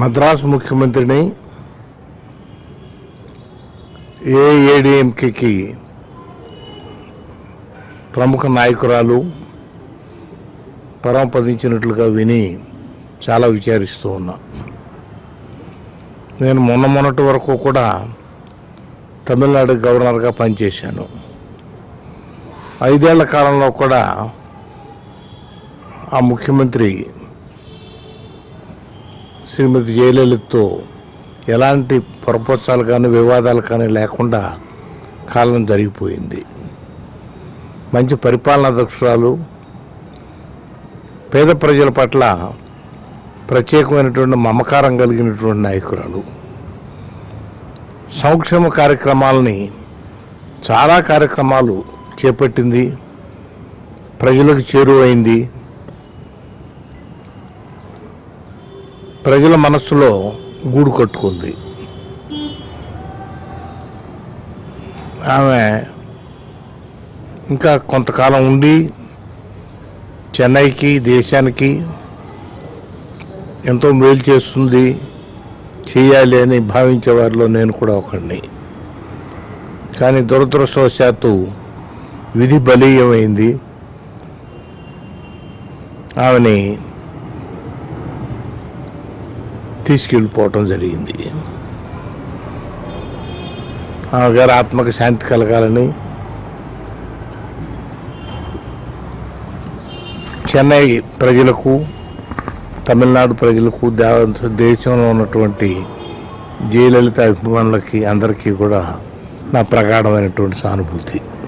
మద్రాసు ముఖ్యమంత్రిని ఏఏడిఎంకేకి ప్రముఖ నాయకురాలు పరమపదించినట్లుగా విని చాలా విచారిస్తూ ఉన్నా నేను మొన్న మొన్నటి వరకు కూడా తమిళనాడు గవర్నర్గా పనిచేశాను ఐదేళ్ల కాలంలో కూడా ఆ ముఖ్యమంత్రి శ్రీమతి జయలలితతో ఎలాంటి పొరపచ్చాలు కానీ వివాదాలు కానీ లేకుండా కాలం జరిగిపోయింది మంచి పరిపాలనా దక్షురాలు పేద ప్రజల పట్ల ప్రత్యేకమైనటువంటి మమకారం కలిగినటువంటి నాయకురాలు సంక్షేమ కార్యక్రమాలని చాలా కార్యక్రమాలు చేపట్టింది ప్రజలకు చేరువైంది ప్రజల మనస్సులో గూడు కట్టుకుంది ఆమె ఇంకా కొంతకాలం ఉండి చెన్నైకి దేశానికి ఎంతో మేలు చేస్తుంది చేయాలి అని భావించే వారిలో నేను కూడా ఒకడిని కానీ దురదృష్టవశాత్తు విధి బలీయమైంది ఆమెని తీసుకెళ్ళిపోవటం జరిగింది ఆమె గారి ఆత్మకు శాంతి కలగాలని చెన్నై ప్రజలకు తమిళనాడు ప్రజలకు దేవ దేశంలో ఉన్నటువంటి జయలలిత అభిమానులకి అందరికీ కూడా నా ప్రగాఢమైనటువంటి సానుభూతి